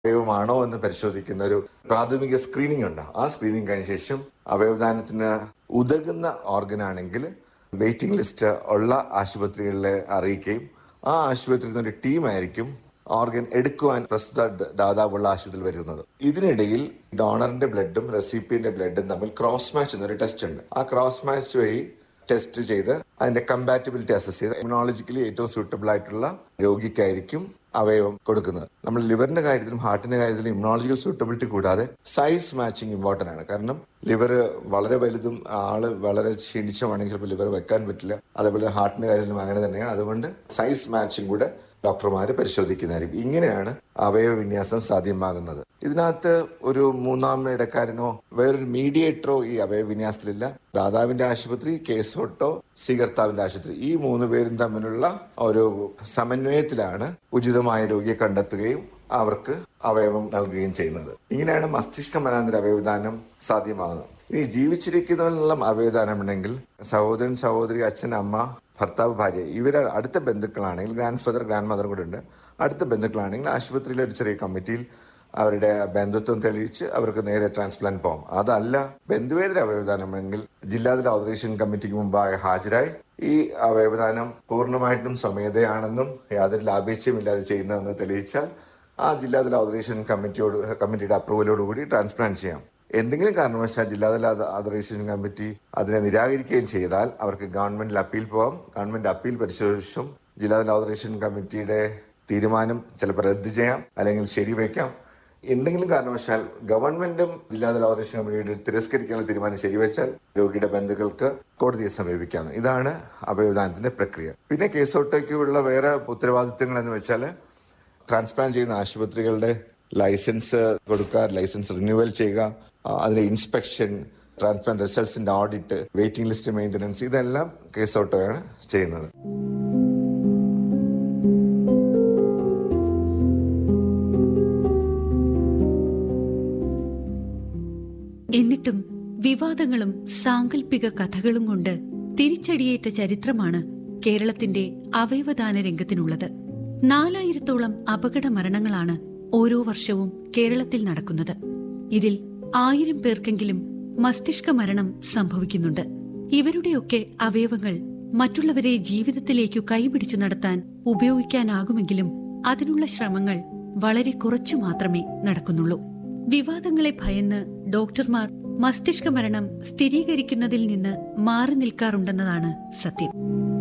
അവയവമാണോ എന്ന് പരിശോധിക്കുന്ന ഒരു പ്രാഥമിക സ്ക്രീനിംഗ് ഉണ്ട് ആ സ്ക്രീനിംഗ് കഴിഞ്ഞ ശേഷം അവയവദാനത്തിന് ഉതകുന്ന ഓർഗൻ ആണെങ്കിൽ വെയിറ്റിംഗ് ലിസ്റ്റ് ഉള്ള ആശുപത്രികളിലെ അറിയിക്കുകയും ആ ആശുപത്രിയിൽ നിന്ന് ഒരു ടീമായിരിക്കും ഓർഗൻ എടുക്കുവാൻ പ്രസ്തുത ദ- ദാതാവുള്ള ആശുപത്രിയിൽ വരുന്നത് ഇതിനിടയിൽ ഡോണറിന്റെ ബ്ലഡും റെസിപ്പിയന്റെ ബ്ലഡും തമ്മിൽ ക്രോസ് മാച്ച് എന്നൊരു ടെസ്റ്റ് ഉണ്ട് ആ ക്രോസ് മാച്ച് വഴി ടെസ്റ്റ് ചെയ്ത് അതിന്റെ കമ്പാറ്റബിലിറ്റി അസസ് ചെയ്ത് ഇമ്യൂണോളജിക്കലി ഏറ്റവും സൂട്ടബിൾ ആയിട്ടുള്ള രോഗിക്കായിരിക്കും അവയവം കൊടുക്കുന്നത് നമ്മൾ ലിവറിന്റെ കാര്യത്തിലും ഹാർട്ടിന്റെ കാര്യത്തിലും ഇമ്യൂണോളജിക്കൽ സൂട്ടബിലിറ്റി കൂടാതെ സൈസ് മാച്ചിങ് ഇമ്പോർട്ടന്റ് ആണ് കാരണം ലിവർ വളരെ വലുതും ആള് വളരെ ക്ഷീണിച്ചുമാണെങ്കിൽ ചിലപ്പോൾ ലിവർ വെക്കാൻ പറ്റില്ല അതേപോലെ ഹാർട്ടിന്റെ കാര്യത്തിലും അങ്ങനെ തന്നെയാണ് അതുകൊണ്ട് സൈസ് മാച്ചിങ് കൂടെ ഡോക്ടർമാര് പരിശോധിക്കുന്നതായിരിക്കും ഇങ്ങനെയാണ് അവയവ വിന്യാസം സാധ്യമാകുന്നത് ഇതിനകത്ത് ഒരു മൂന്നാം ഇടക്കാരനോ വേറൊരു മീഡിയേറ്ററോ ഈ അവയവ വിന്യാസത്തിലില്ല ദാതാവിന്റെ ആശുപത്രി കേസോട്ടോ സ്വീകർത്താവിന്റെ ആശുപത്രി ഈ മൂന്ന് പേരും തമ്മിലുള്ള ഒരു സമന്വയത്തിലാണ് ഉചിതമായ രോഗിയെ കണ്ടെത്തുകയും അവർക്ക് അവയവം നൽകുകയും ചെയ്യുന്നത് ഇങ്ങനെയാണ് മസ്തിഷ്ക മനാന്തര അവയവദാനം സാധ്യമാകുന്നത് ഇനി ജീവിച്ചിരിക്കുന്നവരിലുള്ള അവയവദാനം ഉണ്ടെങ്കിൽ സഹോദരൻ സഹോദരി അച്ഛൻ അമ്മ ഭർത്താവ് ഭാര്യ ഇവർ അടുത്ത ബന്ധുക്കളാണെങ്കിൽ ഗ്രാൻഡ് ഫാദർ ഗ്രാൻഡ് മദർ കൂടെ ഉണ്ട് അടുത്ത ബന്ധുക്കളാണെങ്കിൽ ആശുപത്രിയിലെ ഒരു ചെറിയ കമ്മിറ്റിയിൽ അവരുടെ ബന്ധുത്വം തെളിയിച്ച് അവർക്ക് നേരെ ട്രാൻസ്പ്ലാന്റ് പോകാം അതല്ല ബന്ധുവേതര അവയവദാനമെങ്കിൽ ജില്ലാതല ഓതറേഷൻ കമ്മിറ്റിക്ക് മുമ്പായി ഹാജരായി ഈ അവയവദാനം പൂർണ്ണമായിട്ടും സ്വമേധയാണെന്നും യാതൊരു ലാഭേച്ഛയുമില്ലാതെ ചെയ്യുന്നതെന്ന് തെളിയിച്ചാൽ ആ ജില്ലാതല ഓതറേഷൻ കമ്മിറ്റിയോട് കമ്മിറ്റിയുടെ അപ്രൂവലോടുകൂടി ട്രാൻസ്പ്ലാന്റ് ചെയ്യാം എന്തെങ്കിലും കാരണവശാൽ ജില്ലാതല ഓതറേഷൻ കമ്മിറ്റി അതിനെ നിരാകരിക്കുകയും ചെയ്താൽ അവർക്ക് ഗവൺമെന്റിൽ അപ്പീൽ പോകാം ഗവൺമെന്റ് അപ്പീൽ പരിശോധിച്ചും ജില്ലാതല ഓതറേഷൻ കമ്മിറ്റിയുടെ തീരുമാനം ചിലപ്പോൾ റദ്ദ് ചെയ്യാം അല്ലെങ്കിൽ ശരിവയ്ക്കാം എന്തെങ്കിലും കാരണവശാൽ ഗവൺമെന്റും ജില്ലാതല ഓതറേഷൻ കമ്മിറ്റിയുടെ തിരസ്കരിക്കാനുള്ള തീരുമാനം ശരിവെച്ചാൽ രോഗിയുടെ ബന്ധുക്കൾക്ക് കോടതിയെ സമീപിക്കാം ഇതാണ് അവയവദാനത്തിന്റെ പ്രക്രിയ പിന്നെ കേസോട്ടേക്കുള്ള വേറെ ഉത്തരവാദിത്തങ്ങൾ എന്ന് വെച്ചാൽ ട്രാൻസ്പ്ലാന്റ് ചെയ്യുന്ന ആശുപത്രികളുടെ ലൈസൻസ് കൊടുക്കുക ലൈസൻസ് റിന്യൂവൽ ചെയ്യുക ആ, അതിന്റെ ഇൻസ്പെക്ഷൻ ട്രാൻസ്പ്ലാന്റ് റിസൾട്ട്സിന്റെ ഓഡിറ്റ് വെയിറ്റിംഗ് ലിസ്റ്റ് മെയിൻ്റനൻസ് ഇതെല്ലാം കേസോട്ടോയാണ് ചെയ്യുന്നത് എന്നിട്ടും വിവാദങ്ങളും സാങ്കല്പിക കഥകളും കൊണ്ട് തിരിച്ചടിയേറ്റ ചരിത്രമാണ് കേരളത്തിന്റെ അവയവദാന രംഗത്തിനുള്ളത് നാലായിരത്തോളം അപകട മരണങ്ങളാണ് ഓരോ വർഷവും കേരളത്തിൽ നടക്കുന്നത് ഇതിൽ ആയിരം പേർക്കെങ്കിലും മസ്തിഷ്ക മരണം സംഭവിക്കുന്നുണ്ട് ഇവരുടെയൊക്കെ അവയവങ്ങൾ മറ്റുള്ളവരെ ജീവിതത്തിലേക്കു കൈപിടിച്ചു നടത്താൻ ഉപയോഗിക്കാനാകുമെങ്കിലും അതിനുള്ള ശ്രമങ്ങൾ വളരെ കുറച്ചു മാത്രമേ നടക്കുന്നുള്ളൂ വിവാദങ്ങളെ ഭയന്ന് ഡോക്ടർമാർ മസ്തിഷ്ക മരണം സ്ഥിരീകരിക്കുന്നതിൽ നിന്ന് മാറി നിൽക്കാറുണ്ടെന്നതാണ് സത്യം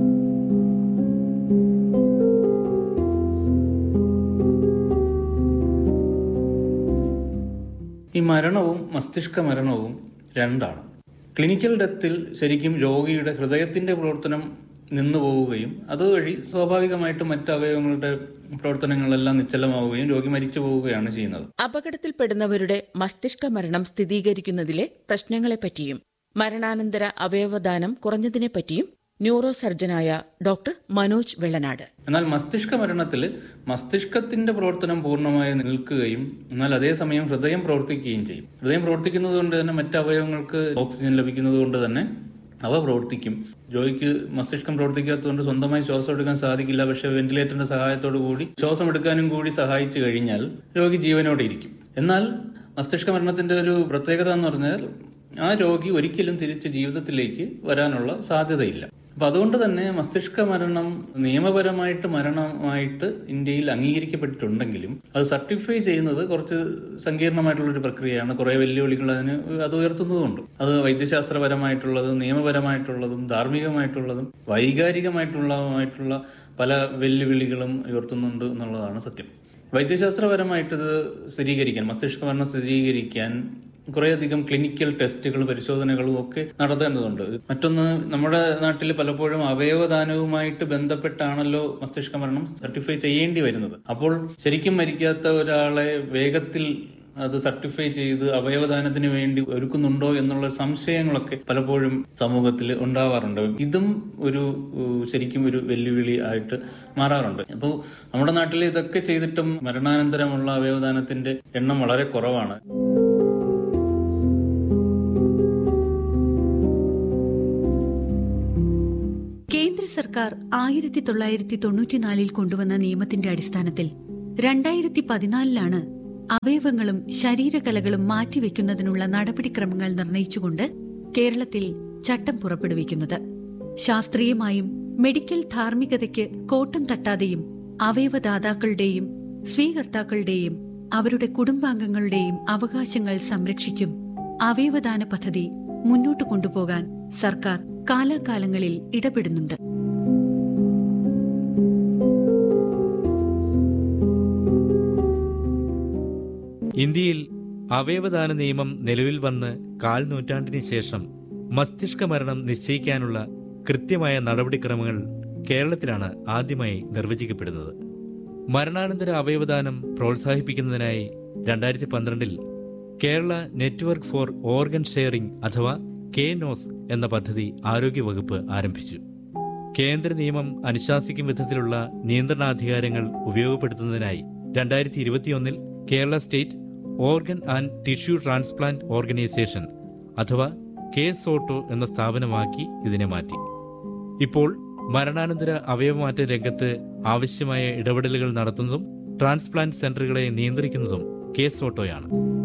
ഈ മരണവും മസ്തിഷ്ക മരണവും രണ്ടാണ് ക്ലിനിക്കൽ ഡെത്തിൽ ശരിക്കും രോഗിയുടെ ഹൃദയത്തിന്റെ പ്രവർത്തനം നിന്നു പോവുകയും അതുവഴി സ്വാഭാവികമായിട്ടും മറ്റ് അവയവങ്ങളുടെ പ്രവർത്തനങ്ങളെല്ലാം നിശ്ചലമാവുകയും രോഗി മരിച്ചു പോവുകയാണ് ചെയ്യുന്നത് അപകടത്തിൽപ്പെടുന്നവരുടെ മസ്തിഷ്ക മരണം സ്ഥിരീകരിക്കുന്നതിലെ പ്രശ്നങ്ങളെപ്പറ്റിയും മരണാനന്തര അവയവദാനം കുറഞ്ഞതിനെപ്പറ്റിയും ന്യൂറോ സർജനായ ഡോക്ടർ മനോജ് വെള്ളനാട് എന്നാൽ മസ്തിഷ്ക മരണത്തിൽ മസ്തിഷ്കത്തിന്റെ പ്രവർത്തനം പൂർണ്ണമായി നിൽക്കുകയും എന്നാൽ അതേസമയം ഹൃദയം പ്രവർത്തിക്കുകയും ചെയ്യും ഹൃദയം പ്രവർത്തിക്കുന്നത് കൊണ്ട് തന്നെ മറ്റ് അവയവങ്ങൾക്ക് ഓക്സിജൻ ലഭിക്കുന്നത് കൊണ്ട് തന്നെ അവ പ്രവർത്തിക്കും രോഗിക്ക് മസ്തിഷ്കം പ്രവർത്തിക്കാത്തതുകൊണ്ട് സ്വന്തമായി ശ്വാസം എടുക്കാൻ സാധിക്കില്ല പക്ഷെ വെന്റിലേറ്ററിന്റെ സഹായത്തോടു കൂടി ശ്വാസം എടുക്കാനും കൂടി സഹായിച്ചു കഴിഞ്ഞാൽ രോഗി ജീവനോടെ ഇരിക്കും എന്നാൽ മസ്തിഷ്ക മരണത്തിന്റെ ഒരു പ്രത്യേകത എന്ന് പറഞ്ഞാൽ ആ രോഗി ഒരിക്കലും തിരിച്ച് ജീവിതത്തിലേക്ക് വരാനുള്ള സാധ്യതയില്ല അപ്പൊ അതുകൊണ്ട് തന്നെ മസ്തിഷ്ക മരണം നിയമപരമായിട്ട് മരണമായിട്ട് ഇന്ത്യയിൽ അംഗീകരിക്കപ്പെട്ടിട്ടുണ്ടെങ്കിലും അത് സർട്ടിഫൈ ചെയ്യുന്നത് കുറച്ച് സങ്കീർണമായിട്ടുള്ള ഒരു പ്രക്രിയയാണ് കുറെ വെല്ലുവിളികൾ അതിന് അത് ഉയർത്തുന്നതുകൊണ്ട് അത് വൈദ്യശാസ്ത്രപരമായിട്ടുള്ളതും നിയമപരമായിട്ടുള്ളതും ധാർമ്മികമായിട്ടുള്ളതും വൈകാരികമായിട്ടുള്ളതുമായിട്ടുള്ള പല വെല്ലുവിളികളും ഉയർത്തുന്നുണ്ട് എന്നുള്ളതാണ് സത്യം വൈദ്യശാസ്ത്രപരമായിട്ട് ഇത് സ്ഥിരീകരിക്കാൻ മസ്തിഷ്ക മരണം സ്ഥിരീകരിക്കാൻ കുറേയധികം ക്ലിനിക്കൽ ടെസ്റ്റുകൾ പരിശോധനകളും ഒക്കെ നടത്തേണ്ടതുണ്ട് മറ്റൊന്ന് നമ്മുടെ നാട്ടിൽ പലപ്പോഴും അവയവദാനവുമായിട്ട് ബന്ധപ്പെട്ടാണല്ലോ മസ്തിഷ്ക മരണം സർട്ടിഫൈ ചെയ്യേണ്ടി വരുന്നത് അപ്പോൾ ശരിക്കും മരിക്കാത്ത ഒരാളെ വേഗത്തിൽ അത് സർട്ടിഫൈ ചെയ്ത് അവയവദാനത്തിന് വേണ്ടി ഒരുക്കുന്നുണ്ടോ എന്നുള്ള സംശയങ്ങളൊക്കെ പലപ്പോഴും സമൂഹത്തിൽ ഉണ്ടാവാറുണ്ട് ഇതും ഒരു ഉം, ശരിക്കും ഒരു വെല്ലുവിളി ആയിട്ട് മാറാറുണ്ട് അപ്പോൾ നമ്മുടെ നാട്ടിൽ ഇതൊക്കെ ചെയ്തിട്ടും മരണാനന്തരമുള്ള അവയവദാനത്തിന്റെ എണ്ണം വളരെ കുറവാണ് കേന്ദ്ര സർക്കാർ ആയിരത്തി തൊള്ളായിരത്തി തൊണ്ണൂറ്റിനാലിൽ കൊണ്ടുവന്ന നിയമത്തിന്റെ അടിസ്ഥാനത്തിൽ രണ്ടായിരത്തി പതിനാലിലാണ് അവയവങ്ങളും ശരീരകലകളും മാറ്റിവെക്കുന്നതിനുള്ള നടപടിക്രമങ്ങൾ നിർണയിച്ചുകൊണ്ട് കേരളത്തിൽ ചട്ടം പുറപ്പെടുവിക്കുന്നത് ശാസ്ത്രീയമായും മെഡിക്കൽ ധാർമ്മികതയ്ക്ക് കോട്ടം തട്ടാതെയും അവയവദാതാക്കളുടെയും സ്വീകർത്താക്കളുടെയും അവരുടെ കുടുംബാംഗങ്ങളുടെയും അവകാശങ്ങൾ സംരക്ഷിച്ചും അവയവദാന പദ്ധതി മുന്നോട്ട് കൊണ്ടുപോകാൻ സർക്കാർ കാലാകാലങ്ങളിൽ ഇടപെടുന്നുണ്ട് ഇന്ത്യയിൽ അവയവദാന നിയമം നിലവിൽ വന്ന് കാൽ നൂറ്റാണ്ടിന് ശേഷം മസ്തിഷ്ക മരണം നിശ്ചയിക്കാനുള്ള കൃത്യമായ നടപടിക്രമങ്ങൾ കേരളത്തിലാണ് ആദ്യമായി നിർവചിക്കപ്പെടുന്നത് മരണാനന്തര അവയവദാനം പ്രോത്സാഹിപ്പിക്കുന്നതിനായി രണ്ടായിരത്തി പന്ത്രണ്ടിൽ Kerala network for organ sharing അഥവാ കെ നോസ് എന്ന പദ്ധതി ആരോഗ്യവകുപ്പ് ആരംഭിച്ചു കേന്ദ്ര നിയമം അനുശാസിക്കും വിധത്തിലുള്ള നിയന്ത്രണാധികാരങ്ങൾ ഉപയോഗപ്പെടുത്തുന്നതിനായി രണ്ടായിരത്തി ഇരുപത്തിയൊന്നിൽ Kerala state organ and tissue transplant organisation അഥവാ കെ സോട്ടോ എന്ന സ്ഥാപനമാക്കി ഇതിനെ മാറ്റി ഇപ്പോൾ മരണാനന്തര അവയവമാറ്റ രംഗത്ത് ആവശ്യമായ ഇടപെടലുകൾ നടത്തുന്നതും ട്രാൻസ്പ്ലാന്റ് സെന്ററുകളെ നിയന്ത്രിക്കുന്നതും കെ സോട്ടോയാണ്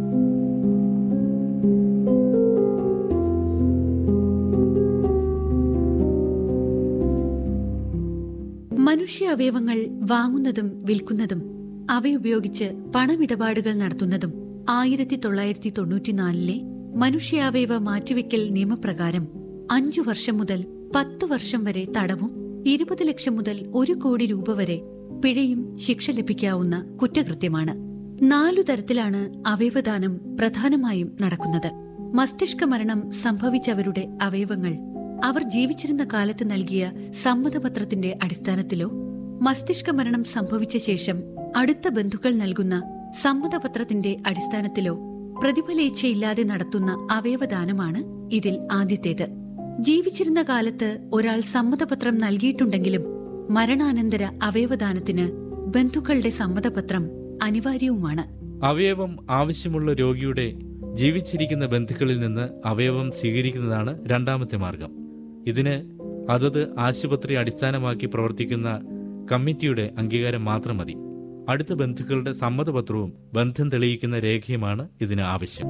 മനുഷ്യ അവയവങ്ങൾ വാങ്ങുന്നതും വിൽക്കുന്നതും അവയുപയോഗിച്ച് പണമിടപാടുകൾ നടത്തുന്നതും ആയിരത്തി തൊള്ളായിരത്തി തൊണ്ണൂറ്റിനാലിലെ മനുഷ്യാവയവ മാറ്റിവെക്കൽ നിയമപ്രകാരം അഞ്ചു വർഷം മുതൽ പത്ത് വർഷം വരെ തടവും ഇരുപത് ലക്ഷം മുതൽ ഒരു കോടി രൂപ വരെ പിഴയും ശിക്ഷ ലഭിക്കാവുന്ന കുറ്റകൃത്യമാണ് നാലു തരത്തിലാണ് അവയവദാനം പ്രധാനമായും നടക്കുന്നത് മസ്തിഷ്ക മരണം സംഭവിച്ചവരുടെ അവയവങ്ങൾ അവർ ജീവിച്ചിരുന്ന കാലത്ത് നൽകിയ സമ്മതപത്രത്തിന്റെ അടിസ്ഥാനത്തിലോ മസ്തിഷ്ക മരണം സംഭവിച്ച ശേഷം അടുത്ത ബന്ധുക്കൾ നൽകുന്ന സമ്മതപത്രത്തിന്റെ അടിസ്ഥാനത്തിലോ പ്രതിഫലേച്ഛയില്ലാതെ നടത്തുന്ന അവയവദാനമാണ് ഇതിൽ ആദ്യത്തേത് ജീവിച്ചിരുന്ന കാലത്ത് ഒരാൾ സമ്മതപത്രം നൽകിയിട്ടുണ്ടെങ്കിലും മരണാനന്തര അവയവദാനത്തിന് ബന്ധുക്കളുടെ സമ്മതപത്രം അനിവാര്യവുമാണ് അവയവം ആവശ്യമുള്ള രോഗിയുടെ ജീവിച്ചിരിക്കുന്ന ബന്ധുക്കളിൽ നിന്ന് അവയവം സ്വീകരിക്കുന്നതാണ് രണ്ടാമത്തെ മാർഗം ഇതിന് അതത് ആശുപത്രി അടിസ്ഥാനമാക്കി പ്രവർത്തിക്കുന്ന കമ്മിറ്റിയുടെ അംഗീകാരം മാത്രം മതി അടുത്ത ബന്ധുക്കളുടെ സമ്മതപത്രവും ബന്ധം തെളിയിക്കുന്ന രേഖയുമാണ് ഇതിന് ആവശ്യം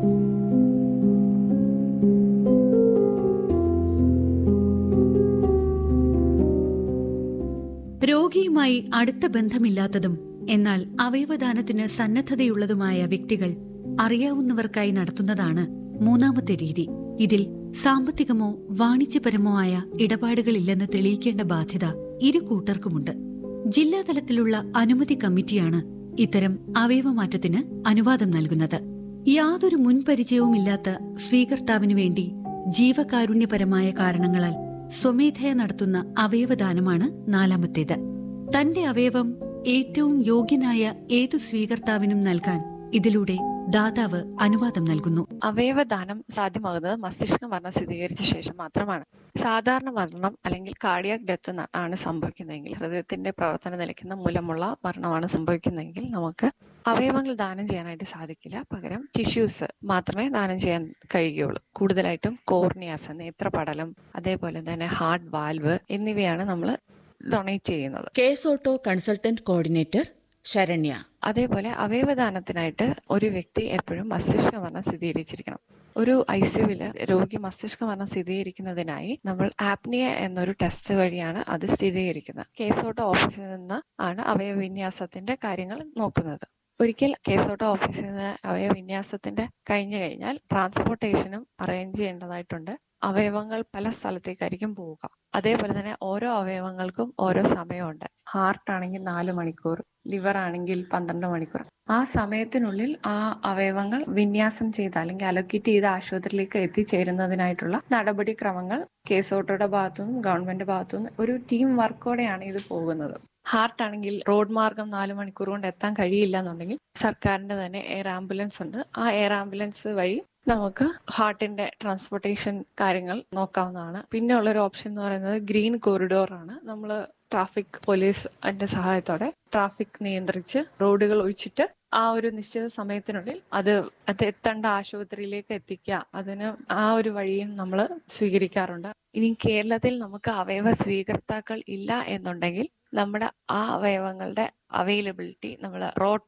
രോഗിയുമായി അടുത്ത ബന്ധമില്ലാത്തതും എന്നാൽ അവയവദാനത്തിന് സന്നദ്ധതയുള്ളതുമായ വ്യക്തികൾ അറിയാവുന്നവർക്കായി നടത്തുന്നതാണ് മൂന്നാമത്തെ രീതി ഇതിൽ സാമ്പത്തികമോ വാണിജ്യപരമോ ആയ ഇടപാടുകളില്ലെന്ന് തെളിയിക്കേണ്ട ബാധ്യത ഇരു കൂട്ടർക്കുമുണ്ട് ജില്ലാതലത്തിലുള്ള അനുമതി കമ്മിറ്റിയാണ് ഇത്തരം അവയവമാറ്റത്തിന് അനുവാദം നൽകുന്നത് യാതൊരു മുൻപരിചയവുമില്ലാത്ത സ്വീകർത്താവിനു വേണ്ടി ജീവകാരുണ്യപരമായ കാരണങ്ങളാൽ സ്വമേധയ നടത്തുന്ന അവയവദാനമാണ് നാലാമത്തേത് തന്റെ അവയവം ഏറ്റവും യോഗ്യനായ ഏതു സ്വീകർത്താവിനും നൽകാൻ ഇതിലൂടെ ദാതാവ് അനുവാദം നൽകുന്നു അവയവദാനം സാധ്യമാകുന്നത് മസ്തിഷ്ക മരണം സ്ഥിരീകരിച്ച ശേഷം മാത്രമാണ് സാധാരണ മരണം അല്ലെങ്കിൽ കാർഡിയാക് ഡെത്ത് ആണ് സംഭവിക്കുന്നതെങ്കിൽ ഹൃദയത്തിന്റെ പ്രവർത്തനം നിലയ്ക്കുന്ന മൂലമുള്ള മരണമാണ് സംഭവിക്കുന്നതെങ്കിൽ നമുക്ക് അവയവങ്ങൾ ദാനം ചെയ്യാനായിട്ട് സാധിക്കില്ല പകരം ടിഷ്യൂസ് മാത്രമേ ദാനം ചെയ്യാൻ കഴിയുകയുള്ളൂ കൂടുതലായിട്ടും കോർണിയാസ് നേത്രപടലം അതേപോലെ തന്നെ ഹാർട്ട് വാൽവ് എന്നിവയാണ് നമ്മൾ ഡൊണേറ്റ് ചെയ്യുന്നത് കേസോട്ടോ കൺസൾട്ടന്റ് കോർഡിനേറ്റർ ശരണ്യ അതേപോലെ അവയവദാനത്തിനായിട്ട് ഒരു വ്യക്തി എപ്പോഴും മസ്തിഷ്ക മരണം സ്ഥിരീകരിച്ചിരിക്കണം ഒരു ഐ സിയുവില് രോഗി മസ്തിഷ്ക മരണം സ്ഥിരീകരിക്കുന്നതിനായി നമ്മൾ ആപ്നിയ എന്നൊരു ടെസ്റ്റ് വഴിയാണ് അത് സ്ഥിരീകരിക്കുന്നത് കേസോട്ടോ ഓഫീസിൽ നിന്ന് ആണ് അവയവവിന്യാസത്തിന്റെ കാര്യങ്ങൾ നോക്കുന്നത് ഒരിക്കൽ കേസോട്ടോ ഓഫീസിൽ നിന്ന് അവയവവിന്യാസത്തിന്റെ കഴിഞ്ഞു കഴിഞ്ഞാൽ ട്രാൻസ്പോർട്ടേഷനും അറേഞ്ച് ചെയ്യേണ്ടതായിട്ടുണ്ട് അവയവങ്ങൾ പല സ്ഥലത്തേക്കായിരിക്കും പോവുക അതേപോലെ തന്നെ ഓരോ അവയവങ്ങൾക്കും ഓരോ സമയമുണ്ട് ഹാർട്ട് ആണെങ്കിൽ നാല് മണിക്കൂർ ലിവർ ആണെങ്കിൽ പന്ത്രണ്ട് മണിക്കൂർ ആ സമയത്തിനുള്ളിൽ ആ അവയവങ്ങൾ വിന്യാസം ചെയ്ത് അല്ലെങ്കിൽ അലൊക്കേറ്റ് ചെയ്ത ആശുപത്രിയിലേക്ക് എത്തിച്ചേരുന്നതിനായിട്ടുള്ള നടപടിക്രമങ്ങൾ കേസോട്ടോയുടെ ഭാഗത്തുനിന്നും ഗവൺമെന്റ് ഭാഗത്തുനിന്നും ഒരു ടീം വർക്കോടെയാണ് ഇത് പോകുന്നത് ഹാർട്ട് ആണെങ്കിൽ റോഡ് മാർഗം നാല് മണിക്കൂർ കൊണ്ട് എത്താൻ കഴിയില്ല എന്നുണ്ടെങ്കിൽ സർക്കാരിന്റെ തന്നെ എയർ ആംബുലൻസ് ഉണ്ട് ആ എയർ ആംബുലൻസ് വഴി നമുക്ക് ഹാർട്ടിന്റെ ട്രാൻസ്പോർട്ടേഷൻ കാര്യങ്ങൾ നോക്കാവുന്നതാണ് പിന്നെ ഉള്ളൊരു ഓപ്ഷൻ എന്ന് പറയുന്നത് ഗ്രീൻ കോറിഡോർ ആണ് നമ്മൾ ട്രാഫിക് പോലീസ് അതിന്റെ സഹായത്തോടെ ട്രാഫിക് നിയന്ത്രിച്ച് റോഡുകൾ ഒഴിച്ചിട്ട് ആ ഒരു നിശ്ചിത സമയത്തിനുള്ളിൽ അത് അത് എത്തേണ്ട ആശുപത്രിയിലേക്ക് എത്തിക്കുക അതിന് ആ ഒരു വഴിയും നമ്മൾ സ്വീകരിക്കാറുണ്ട് ഇനി കേരളത്തിൽ നമുക്ക് അവയവ സ്വീകർത്താക്കൾ ഇല്ല എന്നുണ്ടെങ്കിൽ നമ്മുടെ ആ അവയവങ്ങളുടെ അവൈലബിലിറ്റി നമ്മൾ റോട്ടോ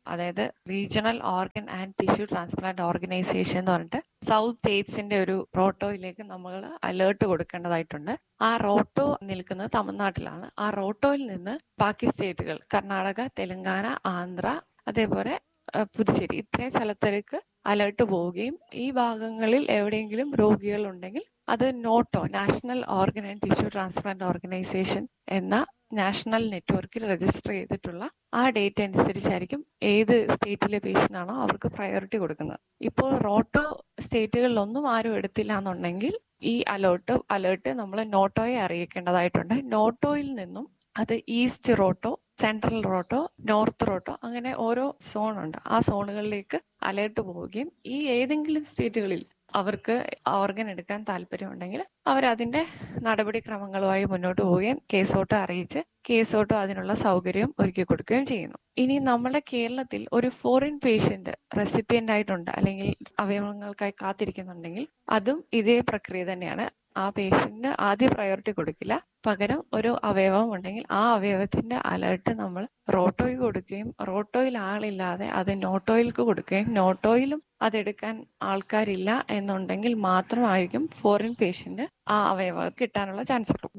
അതായത് regional organ and tissue transplant organisation എന്ന് പറഞ്ഞിട്ട് സൗത്ത് സ്റ്റേറ്റ്സിന്റെ ഒരു റോട്ടോയിലേക്ക് നമ്മൾ അലേർട്ട് കൊടുക്കേണ്ടതായിട്ടുണ്ട് ആ റോട്ടോ നിൽക്കുന്നത് തമിഴ്നാട്ടിലാണ് ആ റോട്ടോയിൽ നിന്ന് ബാക്കി സ്റ്റേറ്റുകൾ കർണാടക തെലങ്കാന ആന്ധ്ര അതേപോലെ അഹ് പുതുച്ചേരി ഇത്രയും സ്ഥലത്തേക്ക് അലേർട്ട് പോവുകയും ഈ ഭാഗങ്ങളിൽ എവിടെയെങ്കിലും രോഗികൾ ഉണ്ടെങ്കിൽ അത് NOTTO national organ and tissue transplant organisation എന്ന നാഷണൽ നെറ്റ്വർക്കിൽ രജിസ്റ്റർ ചെയ്തിട്ടുള്ള ആ ഡേറ്റ് അനുസരിച്ചായിരിക്കും ഏത് സ്റ്റേറ്റിലെ പേഷ്യന്റ് ആണോ അവർക്ക് പ്രയോറിറ്റി കൊടുക്കുന്നത് ഇപ്പോൾ റോട്ടോ സ്റ്റേറ്റുകളിലൊന്നും ആരും എടുത്തില്ല എന്നുണ്ടെങ്കിൽ ഈ അലേർട്ട് അലേർട്ട് നമ്മൾ നോട്ടോയെ അറിയിക്കേണ്ടതായിട്ടുണ്ട് നോട്ടോയിൽ നിന്നും അത് east ROTTO central ROTTO north ROTTO അങ്ങനെ ഓരോ സോൺ ഉണ്ട് ആ സോണുകളിലേക്ക് അലേർട്ട് പോവുകയും ഈ ഏതെങ്കിലും സ്റ്റേറ്റുകളിൽ അവർക്ക് ഓർഗൻ എടുക്കാൻ താല്പര്യമുണ്ടെങ്കിൽ അവർ അതിന്റെ നടപടിക്രമങ്ങളുമായി മുന്നോട്ട് പോവുകയും കേസോട്ടോ അറിയിച്ച് കേസോട്ടോ അതിനുള്ള സൗകര്യം ഒരുക്കി കൊടുക്കുകയും ചെയ്യുന്നു ഇനി നമ്മുടെ കേരളത്തിൽ ഒരു ഫോറിൻ പേഷ്യന്റ് റെസിപ്പിയന്റ് ആയിട്ടുണ്ട് അല്ലെങ്കിൽ അവയവങ്ങൾക്കായി കാത്തിരിക്കുന്നുണ്ടെങ്കിൽ അതും ഇതേ പ്രക്രിയ തന്നെയാണ് ആ പേഷ്യന്റിന് ആദ്യ പ്രയോറിറ്റി കൊടുക്കില്ല പകരം ഒരു അവയവം ഉണ്ടെങ്കിൽ ആ അവയവത്തിന്റെ അലേർട്ട് നമ്മൾ റോട്ടോയിൽ കൊടുക്കുകയും റോട്ടോയിൽ ആളില്ലാതെ അത് നോട്ടോയിൽക്ക് കൊടുക്കുകയും നോട്ടോയിലും അതെടുക്കാൻ ആൾക്കാരില്ല എന്നുണ്ടെങ്കിൽ മാത്രമായിരിക്കും ഫോറിൻ പേഷ്യന്റ് ആ അവയവം കിട്ടാനുള്ള ചാൻസ് ഉള്ളൂ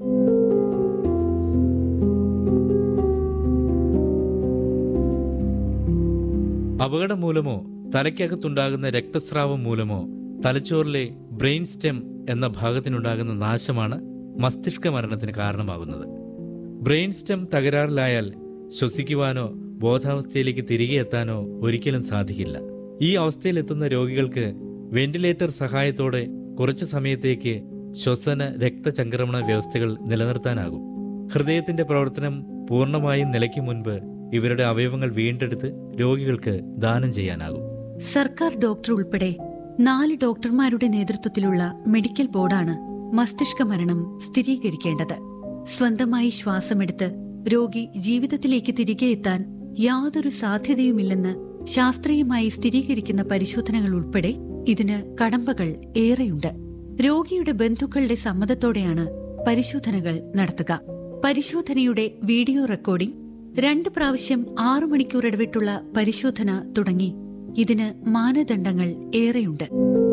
അപകടം മൂലമോ തലയ്ക്കകത്തുണ്ടാകുന്ന രക്തസ്രാവം മൂലമോ തലച്ചോറിലെ ബ്രെയിൻ സ്റ്റെം എന്ന ഭാഗത്തിനുണ്ടാകുന്ന നാശമാണ് മസ്തിഷ്ക മരണത്തിന് കാരണമാകുന്നത് ബ്രെയിൻ സ്റ്റെം തകരാറിലായാൽ ശ്വസിക്കുവാനോ ബോധാവസ്ഥയിലേക്ക് തിരികെ എത്താനോ ഒരിക്കലും സാധിക്കില്ല ഈ അവസ്ഥയിലെത്തുന്ന രോഗികൾക്ക് വെന്റിലേറ്റർ സഹായത്തോടെ കുറച്ചു സമയത്തേക്ക് ശ്വസന രക്തചംക്രമണ വ്യവസ്ഥകൾ നിലനിർത്താനാകും ഹൃദയത്തിന്റെ പ്രവർത്തനം പൂർണ്ണമായും നിലയ്ക്കും മുൻപ് ഇവരുടെ അവയവങ്ങൾ വീണ്ടെടുത്ത് രോഗികൾക്ക് ദാനം ചെയ്യാനാകും സർക്കാർ ഡോക്ടർ ഉൾപ്പെടെ നാല് ഡോക്ടർമാരുടെ നേതൃത്വത്തിലുള്ള മെഡിക്കൽ ബോർഡാണ് മസ്തിഷ്ക മരണം സ്ഥിരീകരിക്കേണ്ടത് സ്വന്തമായി ശ്വാസമെടുത്ത് രോഗി ജീവിതത്തിലേക്ക് തിരികെ എത്താൻ യാതൊരു സാധ്യതയുമില്ലെന്ന് ശാസ്ത്രീയമായി സ്ഥിരീകരിക്കുന്ന പരിശോധനകൾ ഉൾപ്പെടെ ഇതിന് കടമ്പകൾ ഏറെയുണ്ട് രോഗിയുടെ ബന്ധുക്കളുടെ സമ്മതത്തോടെയാണ് പരിശോധനകൾ നടത്തുക പരിശോധനയുടെ വീഡിയോ റെക്കോർഡിംഗ് രണ്ട് പ്രാവശ്യം ആറു മണിക്കൂർ ഇടവിട്ടുള്ള പരിശോധന തുടങ്ങി ഇതിന് മാനദണ്ഡങ്ങൾ ഏറെയുണ്ട്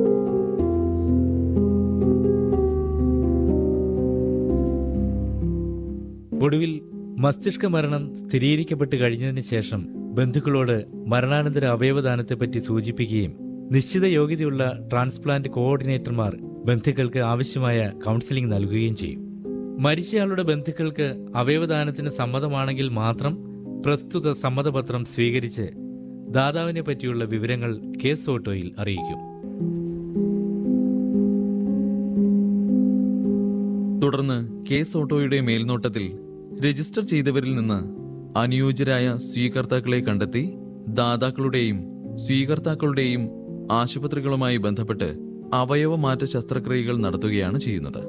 ഒടുവിൽ മസ്തിഷ്ക മരണം സ്ഥിരീകരിക്കപ്പെട്ട് കഴിഞ്ഞതിന് ശേഷം ബന്ധുക്കളോട് മരണാനന്തര അവയവദാനത്തെപ്പറ്റി സൂചിപ്പിക്കുകയും നിശ്ചിത യോഗ്യതയുള്ള ട്രാൻസ്പ്ലാന്റ് കോർഡിനേറ്റർമാർ ബന്ധുക്കൾക്ക് ആവശ്യമായ കൗൺസിലിംഗ് നൽകുകയും ചെയ്യും മരിച്ചയാളുടെ ബന്ധുക്കൾക്ക് അവയവദാനത്തിന് സമ്മതമാണെങ്കിൽ മാത്രം പ്രസ്തുത സമ്മതപത്രം സ്വീകരിച്ച് ദാതാവിനെ പറ്റിയുള്ള വിവരങ്ങൾ കേസ് ഓട്ടോയിൽ അറിയിക്കും തുടർന്ന് കേസ് ഓട്ടോയുടെ മേൽനോട്ടത്തിൽ രജിസ്റ്റർ ചെയ്തവരിൽ നിന്ന് അനുയോജ്യരായ സ്വീകർത്താക്കളെ കണ്ടെത്തി ദാതാക്കളുടെയും സ്വീകർത്താക്കളുടെയും ആശുപത്രികളുമായി ബന്ധപ്പെട്ട് അവയവമാറ്റ ശസ്ത്രക്രിയകൾ നടത്തുകയാണ് ചെയ്യുന്നത്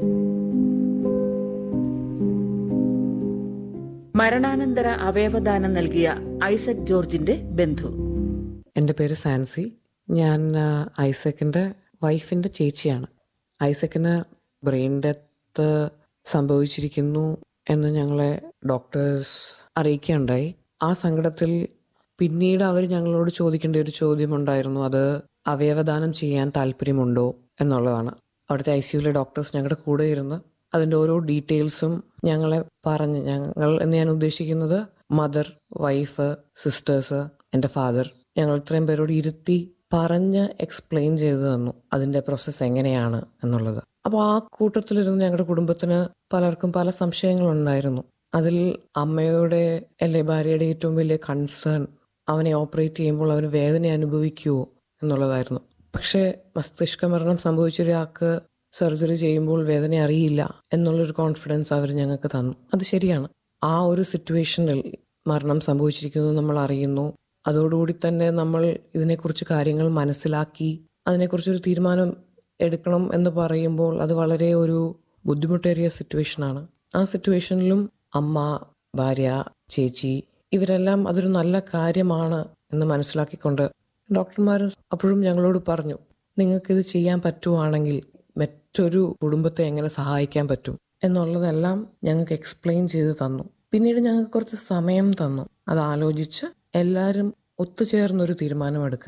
മരണാനന്തര അവയവദാനം നൽകിയ ഐസക് ജോർജിന്റെ ബന്ധു എൻ്റെ പേര് സാൻസി ഞാൻ ആ, ഐസക്കിൻ്റെ വൈഫിൻ്റെ ചേച്ചിയാണ് ഐസക്കിന് ബ്രെയിൻ ഡെത്ത് സംഭവിച്ചിരിക്കുന്നു എന്ന് ഞങ്ങളെ ഡോക്ടേഴ്സ് അറിയിക്കുകയുണ്ടായി ആ സങ്കടത്തിൽ പിന്നീട് അവർ ഞങ്ങളോട് ചോദിക്കേണ്ട ഒരു ചോദ്യമുണ്ടായിരുന്നു അത് അവയവദാനം ചെയ്യാൻ താല്പര്യമുണ്ടോ എന്നുള്ളതാണ് അവിടുത്തെ ഐ സിയുലെ ഡോക്ടേഴ്സ് ഞങ്ങളുടെ കൂടെ ഇരുന്ന് അതിൻ്റെ ഓരോ ഡീറ്റെയിൽസും ഞങ്ങളെ പറഞ്ഞ് ഞങ്ങൾ എന്ന് ഞാൻ ഉദ്ദേശിക്കുന്നത് മദർ വൈഫ് സിസ്റ്റേഴ്സ് എൻ്റെ ഫാദർ ഞങ്ങൾ ഇത്രയും പേരോട് ഇരുത്തി പറഞ്ഞ് എക്സ്പ്ലെയിൻ ചെയ്തു തന്നു അതിൻ്റെ പ്രോസസ്സ് എങ്ങനെയാണ് എന്നുള്ളത് അപ്പോൾ ആ കൂട്ടത്തിലിരുന്ന് ഞങ്ങളുടെ കുടുംബത്തിന് പലർക്കും പല സംശയങ്ങളുണ്ടായിരുന്നു അതിൽ അമ്മയുടെ അല്ലെ ഭാര്യയുടെ ഏറ്റവും വലിയ കൺസേൺ അവനെ ഓപ്പറേറ്റ് ചെയ്യുമ്പോൾ അവന് വേദന അനുഭവിക്കുമോ എന്നുള്ളതായിരുന്നു പക്ഷേ മസ്തിഷ്ക മരണം സംഭവിച്ച ഒരാൾക്ക് സർജറി ചെയ്യുമ്പോൾ വേദന അറിയില്ല എന്നുള്ളൊരു കോൺഫിഡൻസ് അവർ ഞങ്ങൾക്ക് തന്നു അത് ശരിയാണ് ആ ഒരു സിറ്റുവേഷനിൽ മരണം സംഭവിച്ചിരിക്കുന്നു നമ്മൾ അറിയുന്നു അതോടുകൂടി തന്നെ നമ്മൾ ഇതിനെക്കുറിച്ച് കാര്യങ്ങൾ മനസ്സിലാക്കി അതിനെക്കുറിച്ചൊരു തീരുമാനം എടുക്കണം എന്ന് പറയുമ്പോൾ അത് വളരെ ഒരു ബുദ്ധിമുട്ടേറിയ സിറ്റുവേഷനാണ് ആ സിറ്റുവേഷനിലും അമ്മ ഭാര്യ ചേച്ചി ഇവരെല്ലാം അതൊരു നല്ല കാര്യമാണ് എന്ന് മനസ്സിലാക്കിക്കൊണ്ട് ഡോക്ടർമാർ അപ്പോഴും ഞങ്ങളോട് പറഞ്ഞു നിങ്ങൾക്കിത് ചെയ്യാൻ പറ്റുവാണെങ്കിൽ മറ്റൊരു കുടുംബത്തെ എങ്ങനെ സഹായിക്കാൻ പറ്റും എന്നുള്ളതെല്ലാം ഞങ്ങൾക്ക് എക്സ്പ്ലെയിൻ ചെയ്ത് തന്നു പിന്നീട് ഞങ്ങൾക്ക് കുറച്ച് സമയം തന്നു അത് ആലോചിച്ച് എല്ലാവരും ഒത്തുചേർന്നൊരു തീരുമാനമെടുക്കാൻ